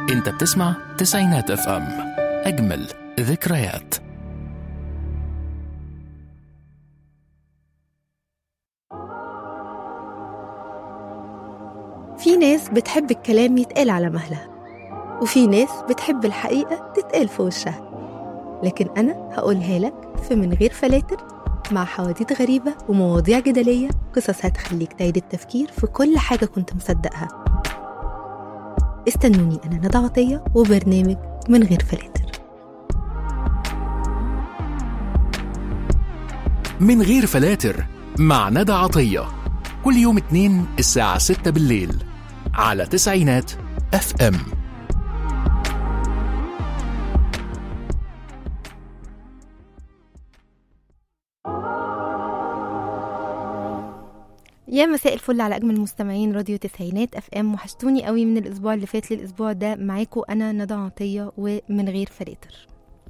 انت بتسمع تسعينات اف ام اجمل ذكريات في ناس بتحب الكلام يتقال على مهلها وفي ناس بتحب الحقيقة تتقال في وشها لكن أنا هقولها لك في من غير فلاتر مع حواديت غريبة ومواضيع جدلية قصص هتخليك تعيد التفكير في كل حاجة كنت مصدقها استنوني أنا ندى عطية وبرنامج من غير فلاتر من غير فلاتر مع ندى عطية كل يوم اتنين الساعة ستة بالليل على تسعينات اف ام يا مساء الفل على اجمل مستمعين راديو تسعينات اف ام وحشتوني قوي من الاسبوع اللي فات للاسبوع ده معاكم انا ندى عطيه ومن غير فلاتر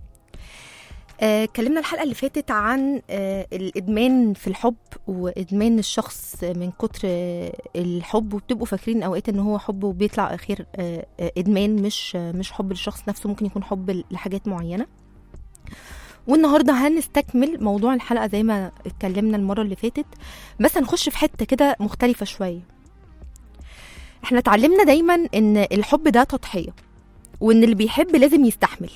آه، اتكلمنا الحلقه اللي فاتت عن آه، الادمان في الحب وادمان الشخص من كتر آه، الحب وبتبقوا فاكرين اوقات ان هو حب وبيطلع اخير آه، آه، ادمان مش آه، مش حب للشخص نفسه ممكن يكون حب لحاجات معينه والنهارده هنستكمل موضوع الحلقه زي ما اتكلمنا المره اللي فاتت بس هنخش في حته كده مختلفه شويه احنا اتعلمنا دايما ان الحب ده تضحيه وان اللي بيحب لازم يستحمل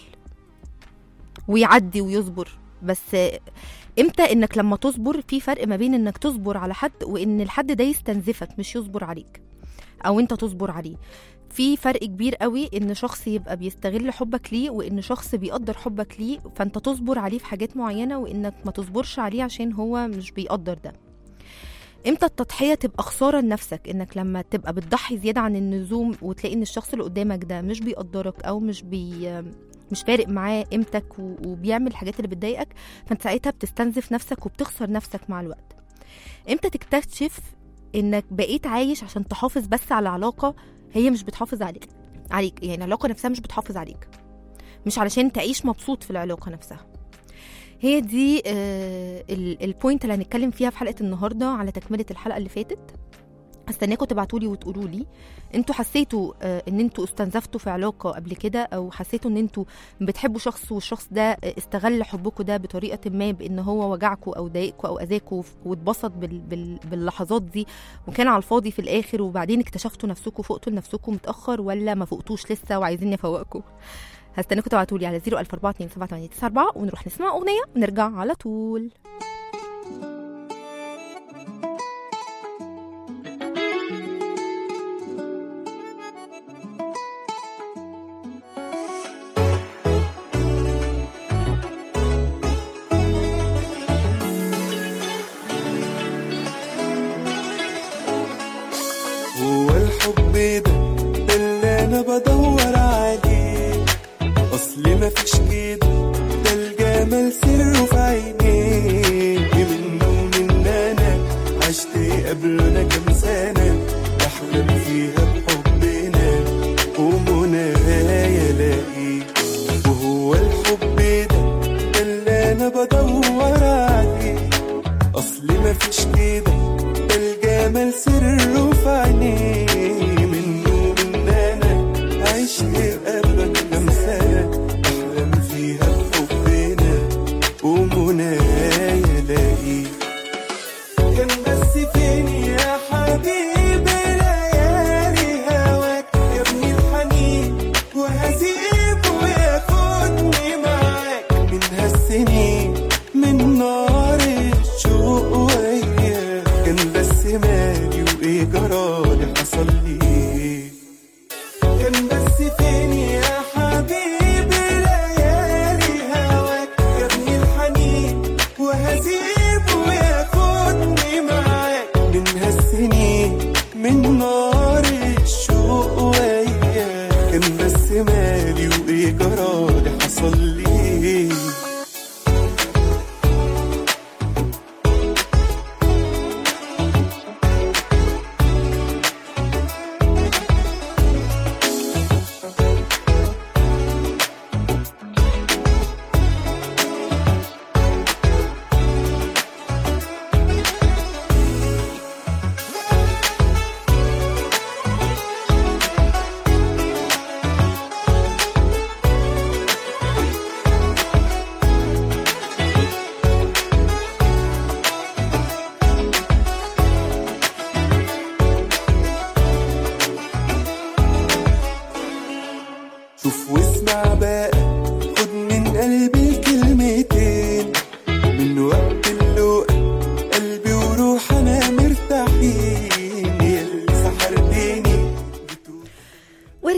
ويعدي ويصبر بس امتى انك لما تصبر في فرق ما بين انك تصبر على حد وان الحد ده يستنزفك مش يصبر عليك او انت تصبر عليه في فرق كبير قوي ان شخص يبقى بيستغل حبك ليه وان شخص بيقدر حبك ليه فانت تصبر عليه في حاجات معينه وانك ما تصبرش عليه عشان هو مش بيقدر ده امتى التضحيه تبقى خساره لنفسك انك لما تبقى بتضحي زياده عن اللزوم وتلاقي ان الشخص اللي قدامك ده مش بيقدرك او مش بي مش فارق معاه قيمتك و- وبيعمل الحاجات اللي بتضايقك فانت ساعتها بتستنزف نفسك وبتخسر نفسك مع الوقت امتى تكتشف انك بقيت عايش عشان تحافظ بس على علاقه هي مش بتحافظ عليك عليك يعني العلاقه نفسها مش بتحافظ عليك مش علشان تعيش مبسوط في العلاقه نفسها هي دي آه ال- البوينت اللي هنتكلم فيها في حلقه النهارده على تكمله الحلقه اللي فاتت استناكم تبعتوا لي وتقولوا لي انتوا حسيتوا آه ان انتوا استنزفتوا في علاقه قبل كده او حسيتوا ان انتوا بتحبوا شخص والشخص ده آه، استغل حبكم ده بطريقه ما بان هو وجعكم او ضايقكم او اذاكم واتبسط بال بال باللحظات دي وكان على الفاضي في الاخر وبعدين اكتشفتوا نفسكم فوقتوا لنفسكم متاخر ولا ما فوقتوش لسه وعايزين افوقكم هستناكم تبعتوا لي على 004278994 ونروح نسمع اغنيه ونرجع على طول هو الحب ده ده اللي انا بدور عليه اصل مفيش كده ده الجمال سره في عينيه منه ومن انا عشت قبلنا كام سنه بحلم فيها بحبنا ومنايا الاقيه وهو الحب ده ده اللي انا بدور عليه اصل مفيش كده ده الجمال سره في عينيه منه ومن انا عشت قبلك كام سنه احلم فيها بحبنا ومنايا الاقيه كان بس فين يا حبيبي ليالي هواك يا ابني الحنين وهسيبه ياخدني معاك من هالسنين من نار الشوق وياك كان بس مالي وايه جرالي حصل لي كان بس فين يا حبيبي ليالي هواك يا ابني الحنين وهسيبه ياخدني معاك من هالسنين من نار الشوق وياك كان بس مالي وايه جرالي حصل لي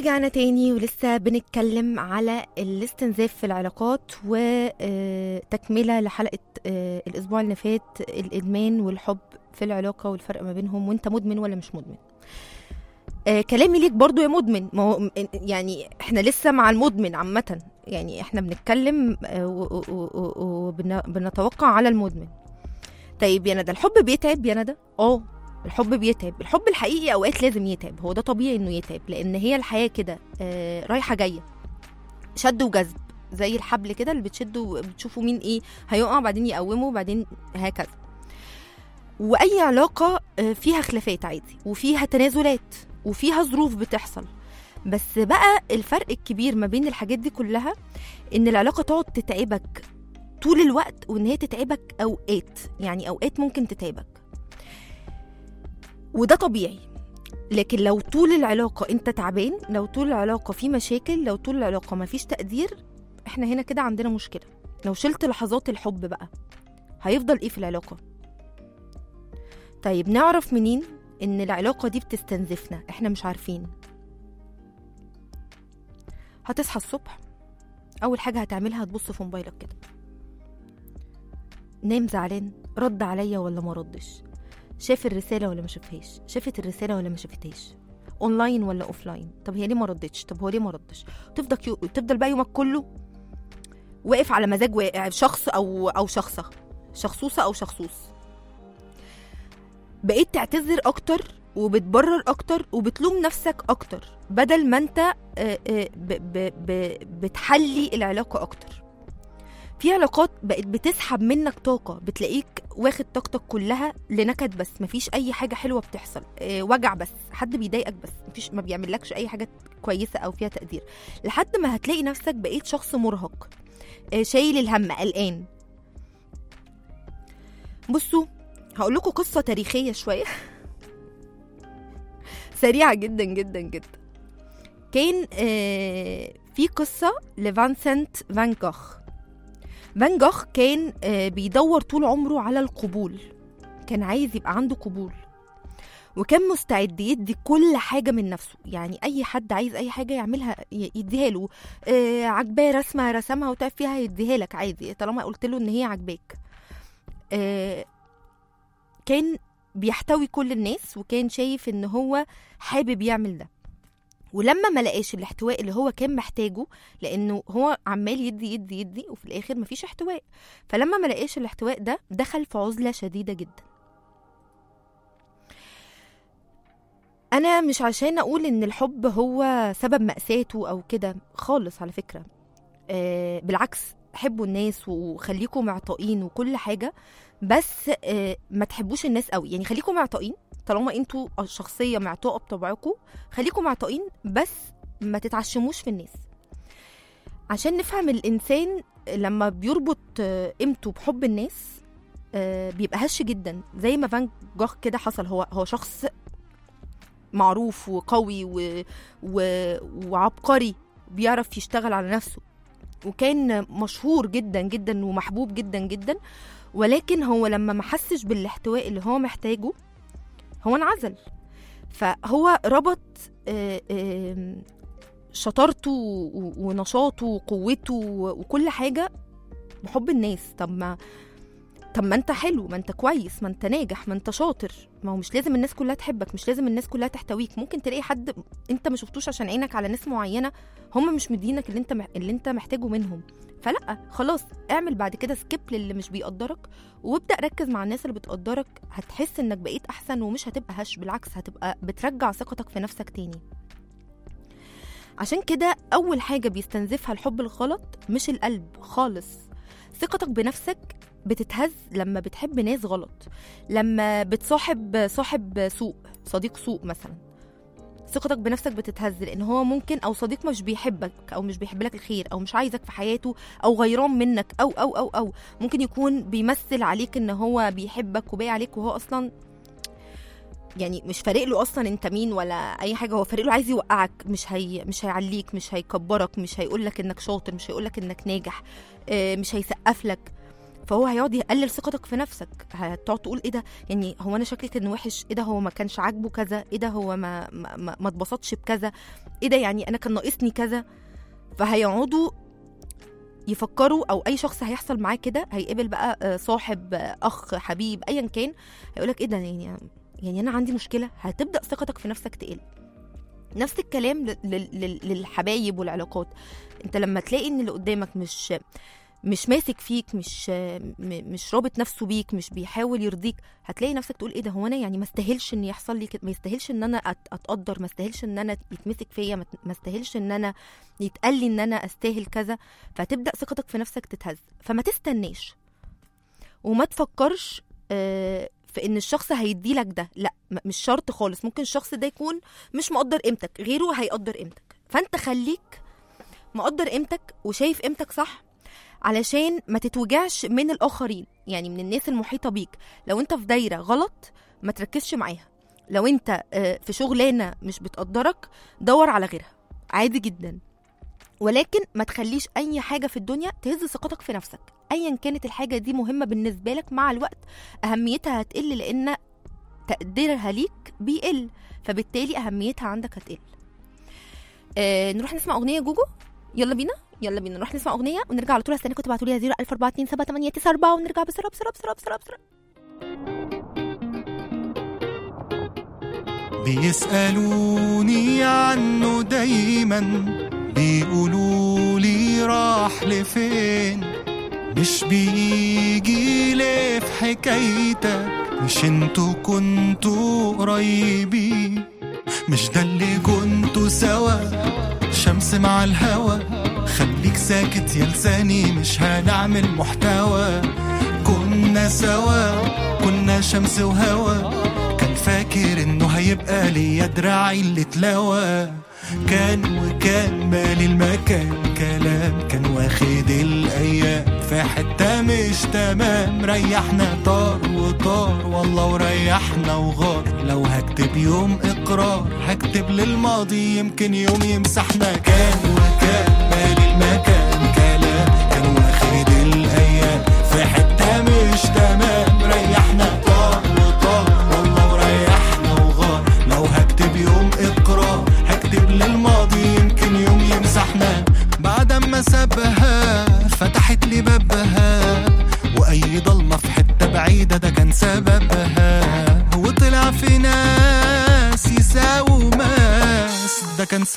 ورجعنا تاني ولسه بنتكلم على الاستنزاف في العلاقات وتكملة لحلقة آه، الأسبوع اللي فات الإدمان والحب في العلاقة والفرق ما بينهم وانت مدمن ولا مش مدمن آه، كلامي ليك برضو يا مدمن ما هو يعني احنا لسه مع المدمن عامة يعني احنا بنتكلم وبنتوقع على المدمن طيب يا ندى الحب بيتعب يا ندى اه الحب بيتعب الحب الحقيقي اوقات لازم يتعب هو ده طبيعي انه يتعب لان هي الحياه كده آه رايحه جايه شد وجذب زي الحبل كده اللي بتشده وبتشوفوا مين ايه هيقع بعدين يقومه وبعدين هكذا واي علاقه آه، فيها خلافات عادي وفيها تنازلات وفيها ظروف بتحصل بس بقى الفرق الكبير ما بين الحاجات دي كلها ان العلاقه تقعد تتعبك طول الوقت وان هي تتعبك اوقات يعني اوقات ممكن تتعبك وده طبيعي لكن لو طول العلاقة انت تعبان لو طول العلاقة في مشاكل لو طول العلاقة مفيش تقدير احنا هنا كده عندنا مشكلة لو شلت لحظات الحب بقى هيفضل ايه في العلاقة طيب نعرف منين ان العلاقة دي بتستنزفنا احنا مش عارفين هتصحى الصبح اول حاجة هتعملها هتبص في موبايلك كده نام زعلان رد عليا ولا ما ردش شاف الرسالة ولا ما شافهاش شافت الرسالة ولا ما شافتهاش اونلاين ولا اوفلاين طب هي ليه ما ردتش طب هو ليه ما ردش تفضل يو... تفضل بقى يومك كله واقف على مزاج واقع شخص او او شخصه شخصوصه او شخصوص بقيت تعتذر اكتر وبتبرر اكتر وبتلوم نفسك اكتر بدل ما انت آه، آه، ب- ب- ب- بتحلي العلاقه اكتر في علاقات بقت بتسحب منك طاقه بتلاقيك واخد طاقتك كلها لنكد بس مفيش اي حاجه حلوه بتحصل آه، وجع بس حد بيضايقك بس مفيش ما بيعملكش اي حاجه كويسه او فيها تقدير لحد ما هتلاقي نفسك بقيت شخص مرهق آه، شايل الهم قلقان بصوا هقول لكم قصه تاريخيه شويه سريعه جدا جدا جدا كان آه، في قصه لفانسنت فان جوخ فان جوخ كان آه، بيدور طول عمره على القبول كان عايز يبقى عنده قبول وكان مستعد يدي كل حاجه من نفسه يعني اي حد عايز اي حاجه يعملها ي- يديها له آه عجباه رسمه رسمها وتعب فيها يديها لك عادي طالما قلت له ان هي عجباك آه كان بيحتوي كل الناس وكان شايف ان هو حابب يعمل ده ولما ما لقاش الاحتواء اللي هو كان محتاجه لانه هو عمال يدي يدي يدي وفي الاخر مفيش احتواء فلما ما لقاش الاحتواء ده دخل في عزله شديده جدا انا مش عشان اقول ان الحب هو سبب مأساته او كده خالص على فكره آه بالعكس حبوا الناس وخليكم معطائين وكل حاجه بس آه ما تحبوش الناس قوي يعني خليكم معطائين طالما انتوا شخصيه معطاءه بطبعكم خليكم معطائين بس ما تتعشموش في الناس عشان نفهم الانسان لما بيربط آه، قيمته بحب الناس آه، بيبقى هش جدا زي ما فان جوخ كده حصل هو هو شخص معروف وقوي و... و... وعبقري بيعرف يشتغل على نفسه وكان مشهور جدا جدا ومحبوب جدا جدا ولكن هو لما ما حسش بالاحتواء اللي هو محتاجه هو انعزل فهو ربط آه، آم، شطارته و- ونشاطه وقوته و- وكل حاجه بحب الناس طب ما طب ما انت حلو ما انت كويس ما انت ناجح ما انت شاطر ما هو مش لازم الناس كلها تحبك مش لازم الناس كلها تحتويك ممكن تلاقي حد انت ما شفتوش عشان عينك على ناس معينه هم مش مدينك اللي انت مح- اللي انت محتاجه منهم فلا خلاص اعمل بعد كده سكيب للي مش بيقدرك وابدا ركز مع الناس اللي بتقدرك هتحس انك بقيت احسن ومش هتبقى هش بالعكس هتبقى بترجع ثقتك في نفسك تاني عشان كده اول حاجه بيستنزفها الحب الغلط مش القلب خالص ثقتك بنفسك بتتهز لما بتحب ناس غلط لما بتصاحب صاحب سوء صديق سوء مثلا ثقتك بنفسك بتتهز لان هو ممكن او صديق مش بيحبك او مش بيحب لك الخير او مش عايزك في حياته او غيران منك او او او او ممكن يكون بيمثل عليك ان هو بيحبك وباقي عليك وهو اصلا يعني مش فارق له اصلا انت مين ولا اي حاجه هو فارق له عايز يوقعك مش هي مش هيعليك مش هيكبرك مش هيقول لك انك شاطر مش هيقول لك انك ناجح آه، مش هيسقف لك فهو هيقعد يقلل ثقتك في نفسك هتقعد تقول ايه ده يعني هو انا شكلي كان وحش ايه ده هو ما كانش عاجبه كذا ايه ده هو ما ما ما- ما اتبسطش بكذا ايه ده يعني انا كان ناقصني كذا فهيقعدوا يفكروا او اي شخص هيحصل معاه كده هيقابل بقى آه، صاحب آه، اخ حبيب ايا كان هيقولك ايه ده يعني يعني انا عندي مشكله هتبدا ثقتك في نفسك تقل نفس الكلام لل- لل- لل- للحبايب والعلاقات انت لما تلاقي ان اللي قدامك مش مش ماسك فيك مش م- مش رابط نفسه بيك مش بيحاول يرضيك هتلاقي نفسك تقول ايه ده هو انا يعني ما استاهلش ان يحصل لي كده ما يستاهلش ان انا أت- اتقدر ما استاهلش ان انا يتمسك فيا ما ما استاهلش ان انا يتقال لي ان انا استاهل كذا فتبدا ثقتك في نفسك تتهز فما تستناش وما تفكرش آه، في ان الشخص هيديلك ده لا م- مش شرط خالص ممكن الشخص ده يكون مش مقدر قيمتك غيره هيقدر قيمتك فانت خليك مقدر قيمتك وشايف قيمتك صح علشان ما تتوجعش من الاخرين يعني من الناس المحيطه بيك لو انت في دايره غلط ما تركزش معاها لو انت آه، في شغلانه مش بتقدرك دور على غيرها عادي جدا ولكن ما تخليش اي حاجه في الدنيا تهز ثقتك في نفسك ايا كانت الحاجه دي مهمه بالنسبه لك مع الوقت اهميتها هتقل لان تقديرها ليك بيقل فبالتالي اهميتها عندك هتقل آه نروح نسمع اغنيه جوجو يلا بينا يلا بينا نروح نسمع اغنيه ونرجع على طول استنى كنت بعتوا لي 0 ونرجع بسرعه بسرعه بسرعه بسرعه بسرعه بيسألوني عنه دايما بيقولوا لي راح لفين مش بيجي ليه في حكايتك مش انتوا كنتوا قريبين مش ده اللي كنتوا سوا شمس مع الهوا خليك ساكت يا لساني مش هنعمل محتوى كنا سوا كنا شمس وهوا كان فاكر انه هيبقى ليا دراعي اللي اتلوى كان وكان مالي المكان كلام كان واخد الايام في حته مش تمام ريحنا طار وطار والله وريحنا وغار لو هكتب يوم اقرار هكتب للماضي يمكن يوم يمسحنا كان وكان مالي المكان كلام كان واخد الايام في حته مش تمام ريحنا طار وطار والله وريحنا وغار لو هكتب يوم اقرار هكتب للماضي يمكن يوم يمسحنا بعد ما سابها فتحت لي بابها واي ضلمه في حته بعيده ده كان سببها وطلع في ناس يساووا ماس ده كان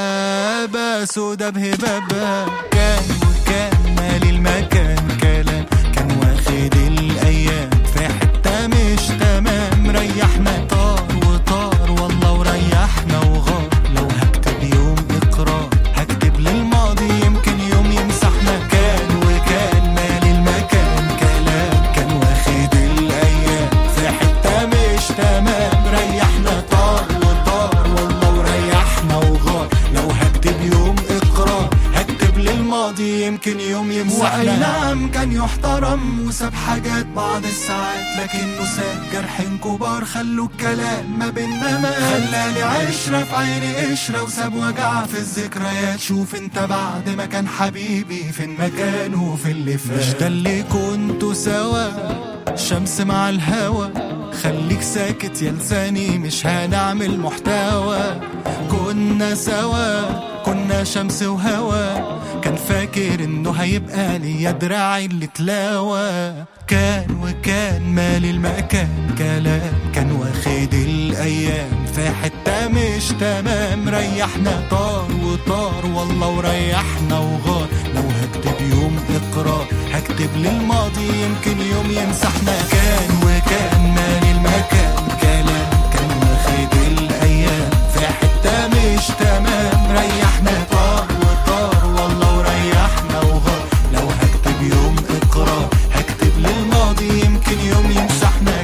سحابه سودا بهبابها كان وكان مالي المكان كلام كان واخد الايام في حته مش تمام ريحنا طار وطار والله وريحنا وغار لو هكتب يوم اقرار هكتب للماضي يمكن يوم يمسحنا كان وكان مالي المكان كلام كان واخد الايام في حته مش تمام ريحنا طار وطار والله وريحنا وغار لو هكتب يوم اقرار هكتب للماضي يمكن يوم يمسحنا واي نعم كان يحترم وساب حاجات بعض الساعات لكنه ساب جرحين كبار خلوا الكلام ما بينا ما خلاني عشرة في عيني قشرة وساب وجع في الذكريات شوف انت بعد ما كان حبيبي فين مكانه في اللي فات مش ده اللي كنتوا سوا شمس مع الهوا خليك ساكت يا لساني مش هنعمل محتوى كنا سوا كنا شمس وهوا كان فاكر انه هيبقى ليا دراعي اللي تلاوى كان وكان مالي المكان كلام كان واخد الايام في حته مش تمام ريحنا طار وطار والله وريحنا وغار لو هكتب يوم اقرار هكتب للماضي يمكن يوم يمسحنا كان وكان مالي المكان كلام كان واخد الايام في حته مش تمام ريحنا طار وطار والله وريحنا وغار لو هكتب يوم اقرار هكتب للماضي يمكن يوم يمسحنا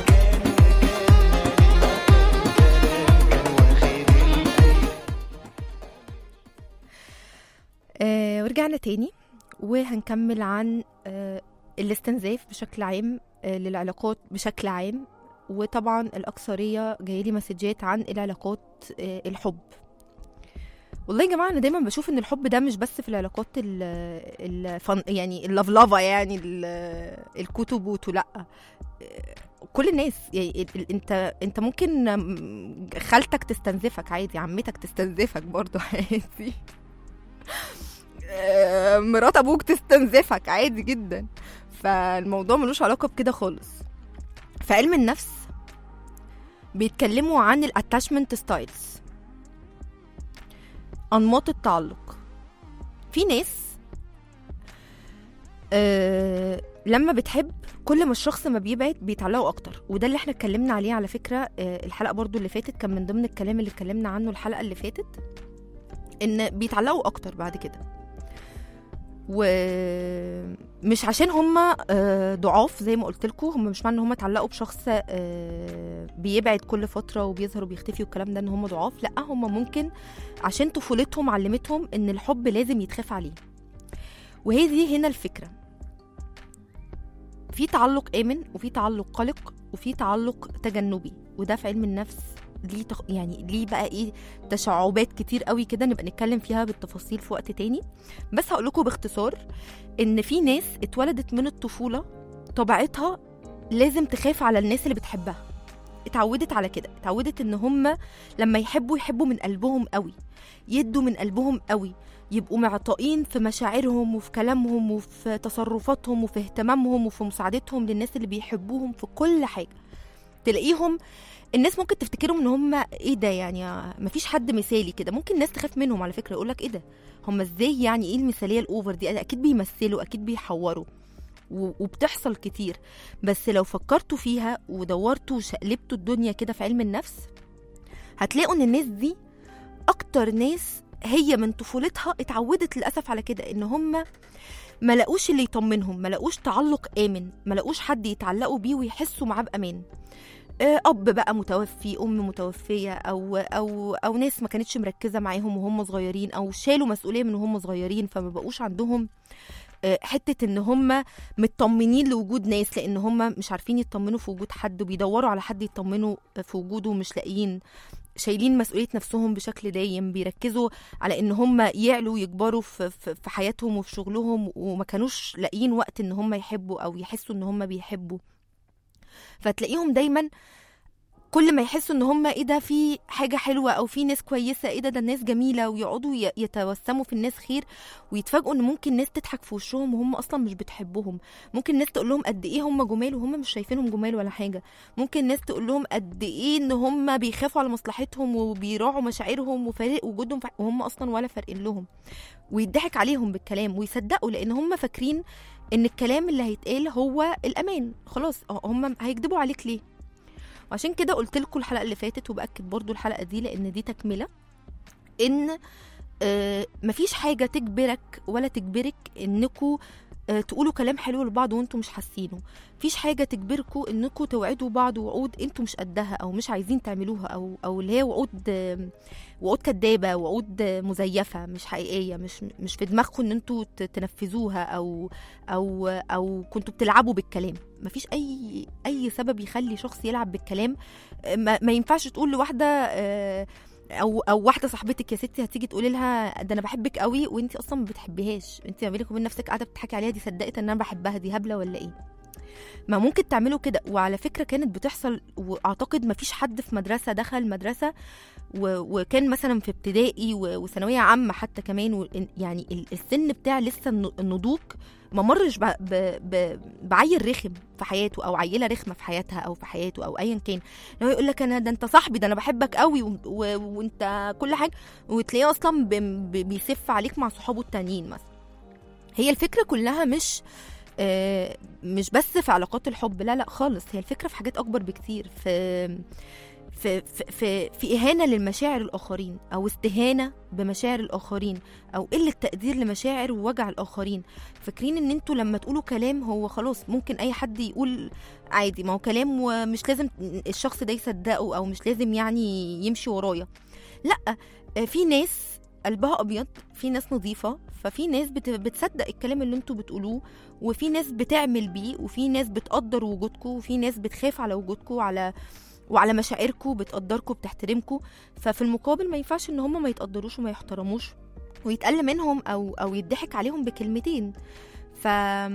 آه ورجعنا تاني وهنكمل عن آه الاستنزاف بشكل عام آه للعلاقات بشكل عام وطبعا الأكثرية جايلي مسجات عن العلاقات آه الحب والله يا جماعه انا دايما بشوف ان الحب ده مش بس في العلاقات ال الفن يعني اللفلفه يعني ال- الكتب وتو لا كل الناس يعني ال- ال- انت انت ممكن خالتك تستنزفك عادي عمتك تستنزفك برضو عادي آه، مرات ابوك تستنزفك عادي جدا فالموضوع ملوش علاقه بكده خالص في علم النفس بيتكلموا عن الاتاشمنت ستايلز انماط التعلق في ناس آه لما بتحب كل ما الشخص ما بيبعد بيتعلقوا اكتر وده اللي احنا اتكلمنا عليه على فكره آه الحلقه برضو اللي فاتت كان من ضمن الكلام اللي اتكلمنا عنه الحلقه اللي فاتت ان بيتعلقوا اكتر بعد كده ومش عشان هم ضعاف زي ما قلت لكم هم مش معنى ان هم اتعلقوا بشخص آه، بيبعد كل فتره وبيظهر وبيختفي والكلام ده ان هم ضعاف لا هم ممكن عشان طفولتهم علمتهم ان الحب لازم يتخاف عليه وهي دي هنا الفكره في تعلق امن وفي تعلق قلق وفي تعلق تجنبي وده في علم النفس ليه تخ... يعني ليه بقى ايه تشعبات كتير قوي كده نبقى نتكلم فيها بالتفاصيل في وقت تاني بس هقول لكم باختصار ان في ناس اتولدت من الطفوله طبيعتها لازم تخاف على الناس اللي بتحبها اتعودت على كده اتعودت ان هم لما يحبوا يحبوا من قلبهم قوي يدوا من قلبهم قوي يبقوا معطائين في مشاعرهم وفي كلامهم وفي تصرفاتهم وفي اهتمامهم وفي مساعدتهم للناس اللي بيحبوهم في كل حاجه تلاقيهم الناس ممكن تفتكرهم ان هم ايه ده يعني مفيش حد مثالي كده ممكن الناس تخاف منهم على فكره يقول لك ايه ده هم ازاي يعني ايه المثاليه الاوفر دي اكيد بيمثلوا اكيد بيحوروا و- وبتحصل كتير بس لو فكرتوا فيها ودورتوا وشقلبتوا الدنيا كده في علم النفس هتلاقوا ان الناس دي اكتر ناس هي من طفولتها اتعودت للاسف على كده ان هم ما لقوش اللي يطمنهم ما لقوش تعلق امن ما لقوش حد يتعلقوا بيه ويحسوا معاه بامان آه، اب بقى متوفي ام متوفيه او او او ناس ما كانتش مركزه معاهم وهم صغيرين او شالوا مسؤوليه من وهم صغيرين فما بقوش عندهم آه، حته ان هم مطمنين لوجود ناس لان هم مش عارفين يطمنوا في وجود حد وبيدوروا على حد يطمنوا في وجوده ومش لاقيين شايلين مسؤوليه نفسهم بشكل دايم بيركزوا على ان هم يعلوا ويكبروا في, في, في حياتهم وفي شغلهم وما كانوش لاقيين وقت ان هم يحبوا او يحسوا ان هم بيحبوا فتلاقيهم دايما كل ما يحسوا ان هم ايه ده في حاجه حلوه او في ناس كويسه ايه ده ده الناس جميله ويقعدوا ي- يتوسموا في الناس خير ويتفاجئوا ان ممكن ناس تضحك في وشهم وهم اصلا مش بتحبهم ممكن ناس تقول لهم قد ايه هم جمال وهم مش شايفينهم جمال ولا حاجه ممكن ناس تقول لهم قد ايه ان هم بيخافوا على مصلحتهم وبيراعوا مشاعرهم وفارق وجودهم في- وهم اصلا ولا فارقين لهم ويضحك عليهم بالكلام ويصدقوا لان هم فاكرين ان الكلام اللي هيتقال هو الامان خلاص هم هيكذبوا عليك ليه وعشان كده قلت لكم الحلقه اللي فاتت وباكد برضو الحلقه دي لان دي تكمله ان آه مفيش حاجه تجبرك ولا تجبرك انكم آه تقولوا كلام حلو لبعض وانتم مش حاسينه مفيش حاجه تجبركم انكم توعدوا بعض وعود انتم مش قدها او مش عايزين تعملوها او او اللي هي وعود آه، وعود كدابه وعود آه، مزيفه مش حقيقيه مش مش في دماغكم ان انتوا ت- تنفذوها او او او كنتوا بتلعبوا بالكلام مفيش اي اي سبب يخلي شخص يلعب بالكلام آه، ما, ما ينفعش تقول لواحده آه، او او واحده صاحبتك يا ستي هتيجي تقولي لها ده انا بحبك قوي وانت اصلا ما بتحبيهاش انت ما بينك وبين نفسك قاعده بتضحكي عليها دي صدقت ان انا بحبها دي هبله ولا ايه ما ممكن تعملوا كده وعلى فكره كانت بتحصل واعتقد ما فيش حد في مدرسه دخل مدرسه و... وكان مثلا في ابتدائي و... وثانويه عامه حتى كمان و... يعني ال- السن بتاع لسه الن- النضوج ما مرش ب... ب... ب... بعيل رخم في حياته او عيله رخمه في حياتها او في حياته او ايا كان لو يقول لك انا ده انت صاحبي ده انا بحبك قوي و... و... وانت كل حاجه وتلاقيه اصلا ب... ب... بيسف عليك مع صحابه التانيين مثلا هي الفكره كلها مش آه، مش بس في علاقات الحب لا لا خالص هي الفكره في حاجات اكبر بكتير في في في في, في اهانه للمشاعر الاخرين او استهانه بمشاعر الاخرين او قله تقدير لمشاعر ووجع الاخرين فاكرين ان انتوا لما تقولوا كلام هو خلاص ممكن اي حد يقول عادي ما هو كلام ومش لازم الشخص ده يصدقه او مش لازم يعني يمشي ورايا لا آه، في ناس قلبها ابيض في ناس نظيفه ففي ناس بت- بتصدق الكلام اللي انتوا بتقولوه وفي ناس بتعمل بيه وفي ناس بتقدر وجودكم وفي ناس بتخاف على وجودكم وعلى وعلى مشاعركم بتقدركم بتحترمكم ففي المقابل ما ينفعش ان هم ما يتقدروش وما يحترموش ويتقل منهم او او يضحك عليهم بكلمتين ف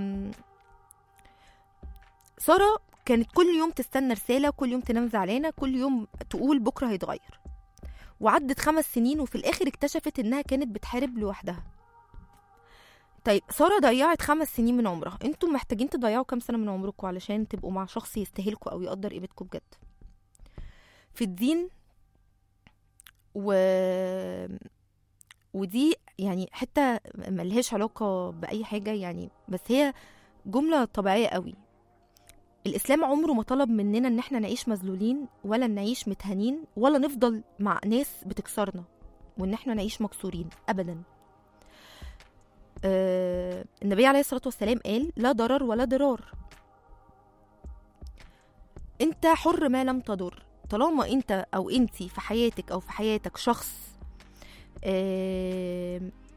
ساره كانت كل يوم تستنى رساله كل يوم تنام زعلانه كل يوم تقول بكره هيتغير وعدت خمس سنين وفي الاخر اكتشفت انها كانت بتحارب لوحدها طيب ساره ضيعت خمس سنين من عمرها انتوا محتاجين تضيعوا كام سنه من عمركم علشان تبقوا مع شخص يستاهلكم او يقدر قيمتكم بجد في الدين و ودي يعني حتى ملهاش علاقة بأي حاجة يعني بس هي جملة طبيعية قوي الإسلام عمره ما طلب مننا إن احنا نعيش مذلولين ولا نعيش متهانين ولا نفضل مع ناس بتكسرنا وإن احنا نعيش مكسورين أبدا آه النبي عليه الصلاة والسلام قال لا ضرر ولا ضرار انت حر ما لم تضر طالما انت او انتي في حياتك او في حياتك شخص آه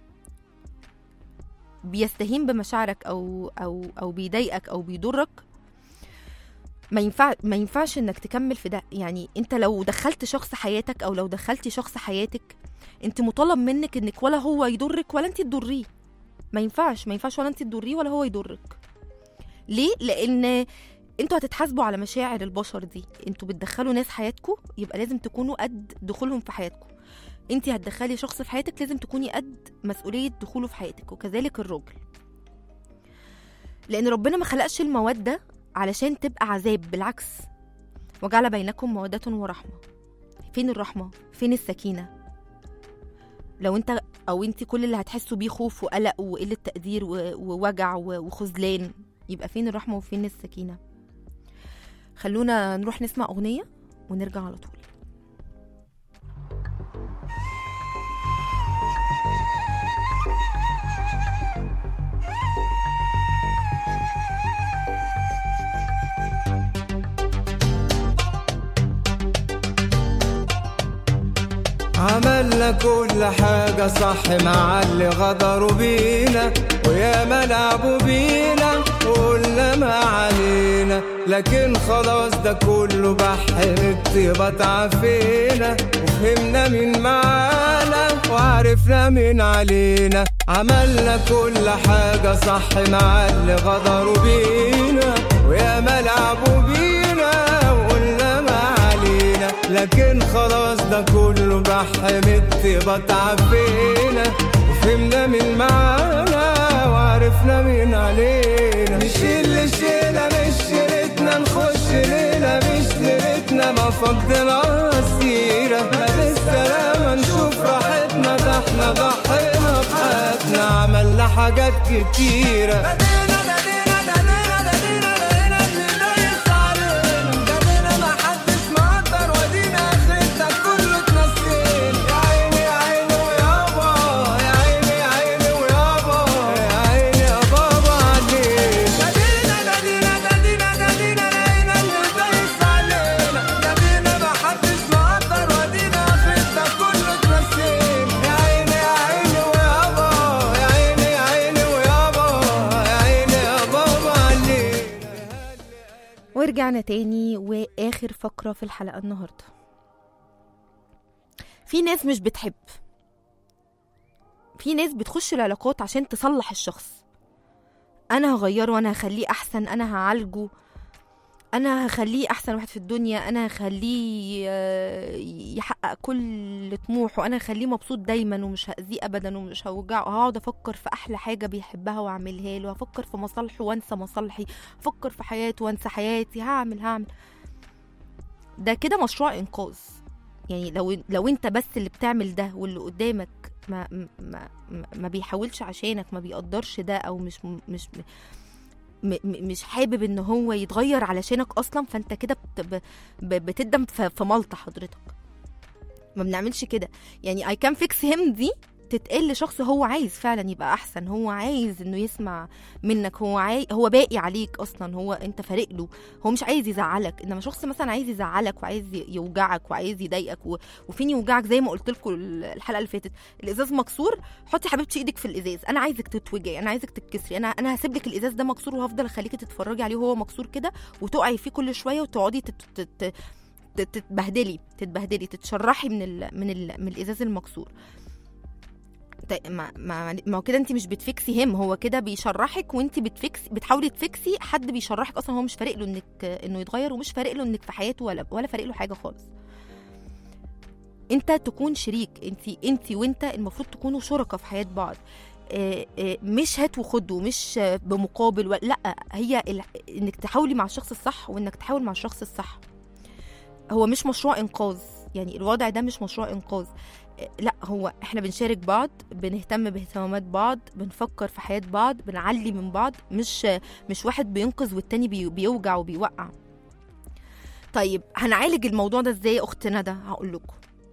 بيستهين بمشاعرك او او او بيضايقك او بيضرك ما ينفع ما ينفعش انك تكمل في ده يعني انت لو دخلت شخص حياتك او لو دخلتي شخص حياتك انت مطالب منك انك ولا هو يضرك ولا انت تضريه ما ينفعش ما ينفعش ولا انت تضريه ولا هو يضرك ليه لان انتوا هتتحاسبوا على مشاعر البشر دي انتوا بتدخلوا ناس حياتكم يبقى لازم تكونوا قد دخولهم في حياتكم انت هتدخلي شخص في حياتك لازم تكوني قد مسؤولية دخوله في حياتك وكذلك الراجل لأن ربنا ما خلقش المودة علشان تبقى عذاب بالعكس وجعل بينكم مودة ورحمة فين الرحمة؟ فين السكينة؟ لو انت او انت كل اللي هتحسوا بيه خوف وقلق وقلة تقدير و- ووجع و- وخذلان يبقى فين الرحمة وفين السكينة؟ خلونا نروح نسمع أغنية ونرجع على طول عملنا كل حاجة صح مع اللي غدروا بينا ويا ما لعبوا بينا وقلنا ما علينا لكن خلاص ده كله بحر الطيبة تعافينا وفهمنا مين معانا وعرفنا مين علينا عملنا كل حاجة صح مع اللي غدروا بينا ويا ما لعبوا بينا وقلنا ما علينا لكن خلاص ده كله بحمد تعفينا وفهمنا مين معانا وعرفنا مين علينا نشيل شيلة مش شيلتنا نخش ليلة مش ليلتنا ما فضنا سيرة ما بالسلامة نشوف راحتنا ده احنا ضحينا بحياتنا عملنا حاجات كتيرة ورجعنا تاني واخر فقره في الحلقه النهارده في ناس مش بتحب في ناس بتخش العلاقات عشان تصلح الشخص انا هغيره انا هخليه احسن انا هعالجه انا هخليه احسن واحد في الدنيا انا هخليه آه، يحقق كل طموحه انا هخليه مبسوط دايما ومش هاذيه ابدا ومش هوجعه هقعد افكر في احلى حاجه بيحبها واعملها له هفكر في مصالحه وانسى مصالحي افكر في حياته وانسى حياتي هعمل هعمل ده كده مشروع انقاذ يعني لو لو انت بس اللي بتعمل ده واللي قدامك ما ما ما, ما بيحاولش عشانك ما بيقدرش ده او مش مش م- م- مش حابب ان هو يتغير علشانك اصلا فانت كده بت- ب- ب- بتدم في في ملطه حضرتك ما بنعملش كده يعني اي كان فيكس هيم دي تتقال لشخص هو عايز فعلا يبقى احسن هو عايز انه يسمع منك هو عاي... هو باقي عليك اصلا هو انت فارق له هو مش عايز يزعلك انما شخص مثلا عايز يزعلك وعايز ي- يوجعك وعايز يضايقك و... وفين يوجعك زي ما قلت لكم الحلقه اللي فاتت الازاز مكسور حطي حبيبتي ايدك في الازاز انا عايزك تتوجعي انا عايزك تتكسري انا انا هسيب لك الازاز ده مكسور وهفضل اخليكي تتفرجي عليه وهو مكسور كده وتقعي فيه كل شويه وتقعدي تت... تت... تت- تتبهدلي تتبهدلي تتشرحي من ال من ال من الازاز المكسور ت- ما ما ما هو كده انت مش بتفكسي هم هو كده بيشرحك وانت بتفكسي بتحاولي تفكسي حد بيشرحك اصلا هو مش فارق له انك انه يتغير ومش فارق له انك في حياته ولا ولا فارق له حاجه خالص انت تكون شريك انت انت وانت المفروض تكونوا شركاء في حياه بعض آه، آه، مش هات وخد ومش آه، بمقابل ولا لا هي ال- انك تحاولي مع الشخص الصح وانك تحاول مع الشخص الصح هو مش مشروع انقاذ يعني الوضع ده مش مشروع انقاذ آه، لا هو احنا بنشارك بعض بنهتم باهتمامات بعض بندفكر في حياه بعض بنعلي من بعض مش آه، مش واحد بينقذ والتاني بي- بيوجع وبيوقع طيب هنعالج الموضوع ده ازاي يا اخت ندى هقول لكم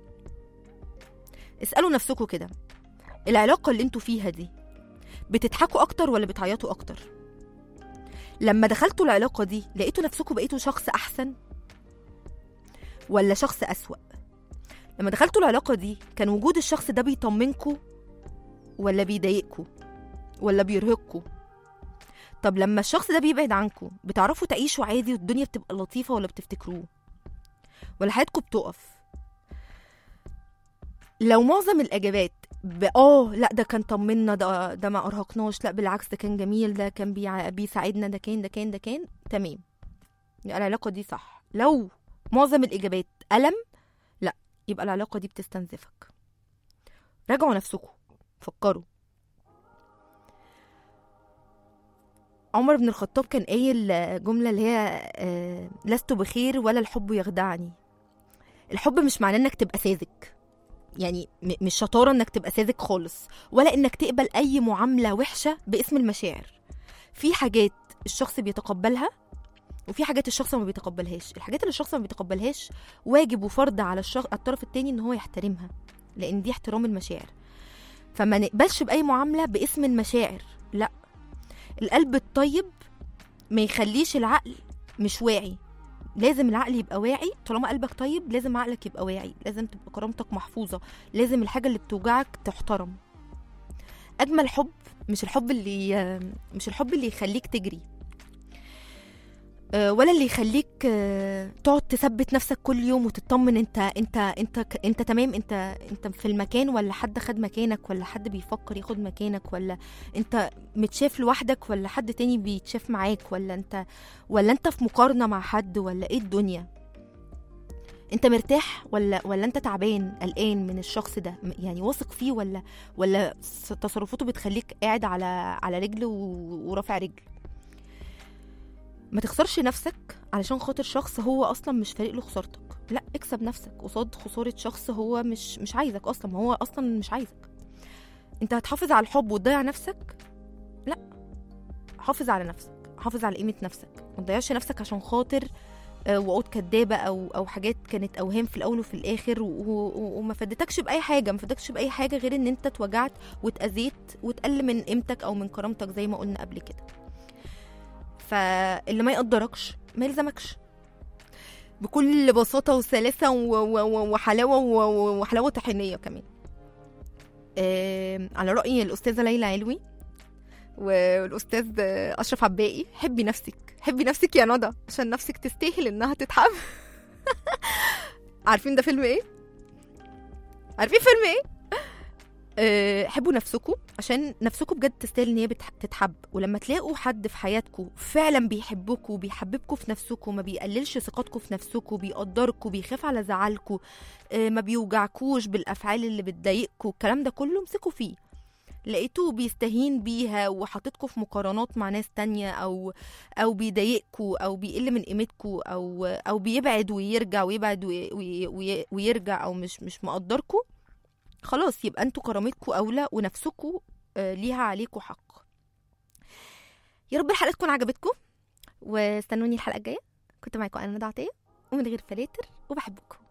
اسالوا نفسكم كده العلاقه اللي انتوا فيها دي بتضحكوا اكتر ولا بتعيطوا اكتر لما دخلتوا العلاقه دي لقيتوا نفسكم بقيتوا شخص احسن ولا شخص اسوا لما دخلتوا العلاقه دي كان وجود الشخص ده بيطمنكوا ولا بيضايقكوا ولا بيرهقكوا طب لما الشخص ده بيبعد عنكوا بتعرفوا تعيشوا عادي والدنيا بتبقى لطيفه ولا بتفتكروه ولا حياتكم بتقف لو معظم الاجابات ب- اه لا ده كان طمنا ده ده ما ارهقناش لا بالعكس ده كان جميل ده كان بيع- بيساعدنا ده كان ده كان ده كان تمام يبقى العلاقه دي صح لو معظم الاجابات الم لا يبقى العلاقه دي بتستنزفك راجعوا نفسكم فكروا عمر بن الخطاب كان قايل جمله اللي هي آه، لست بخير ولا الحب يخدعني الحب مش معناه انك تبقى ساذج يعني م- مش شطاره انك تبقى ساذج خالص ولا انك تقبل اي معامله وحشه باسم المشاعر في حاجات الشخص بيتقبلها وفي حاجات الشخص ما بيتقبلهاش الحاجات اللي الشخص ما بيتقبلهاش واجب وفرض على الشخص الطرف التاني ان هو يحترمها لان دي احترام المشاعر فما نقبلش باي معامله باسم المشاعر لا القلب الطيب ما يخليش العقل مش واعي لازم العقل يبقى واعي طالما قلبك طيب لازم عقلك يبقى واعي لازم تبقى كرامتك محفوظة لازم الحاجة اللي بتوجعك تحترم أجمل حب مش الحب اللي مش الحب اللي يخليك تجري آه، ولا اللي يخليك آه، تقعد تثبت نفسك كل يوم وتطمن انت انت انت ك- انت تمام انت انت في المكان ولا حد خد مكانك ولا حد بيفكر ياخد مكانك ولا انت متشاف لوحدك ولا حد تاني بيتشاف معاك ولا انت ولا انت في مقارنه مع حد ولا ايه الدنيا انت مرتاح ولا ولا انت تعبان قلقان من الشخص ده م- يعني واثق فيه ولا ولا س- تصرفاته بتخليك قاعد على على رجل و- ورافع رجل ما تخسرش نفسك علشان خاطر شخص هو اصلا مش فارق له خسارتك لا اكسب نفسك قصاد خساره شخص هو مش مش عايزك اصلا ما هو اصلا مش عايزك انت هتحافظ على الحب وتضيع نفسك لا حافظ على نفسك حافظ على قيمه نفسك ما تضيعش نفسك عشان خاطر آه، وعود كدابه او او حاجات كانت اوهام في الاول وفي الاخر و- و- وما فادتكش باي حاجه ما فادتكش باي حاجه غير ان انت اتوجعت واتاذيت وتقل من قيمتك او من كرامتك زي ما قلنا قبل كده فاللي ما يقدركش ما يلزمكش بكل بساطة وسلاسة و- و- و- وحلاوة و- وحلاوة طحينية كمان آم، على رأي الأستاذة ليلى علوي والأستاذ أشرف عباقي حبي نفسك حبي نفسك يا ندى عشان نفسك تستاهل إنها تتحب عارفين ده فيلم إيه؟ عارفين فيلم إيه؟ أه حبوا نفسكم عشان نفسكم بجد تستاهل ان هي بتح- تتحب ولما تلاقوا حد في حياتكم فعلا بيحبكم وبيحببكم في نفسكم ما بيقللش ثقتكم في نفسكم بيقدركم بيخاف على زعلكم أه ما بيوجعكوش بالافعال اللي بتضايقكم الكلام ده كله امسكوا فيه لقيتوه بيستهين بيها وحاططكم في مقارنات مع ناس تانية او او بيضايقكوا او بيقل من قيمتكوا او او بيبعد ويرجع ويبعد وي وي وي ويرجع او مش مش مقدركوا خلاص يبقى انتوا كرامتكم اولى ونفسكم آه، ليها عليكم حق يا رب الحلقه تكون عجبتكم واستنوني الحلقه الجايه كنت معاكم انا ندى عطيه ومن غير فلاتر وبحبكم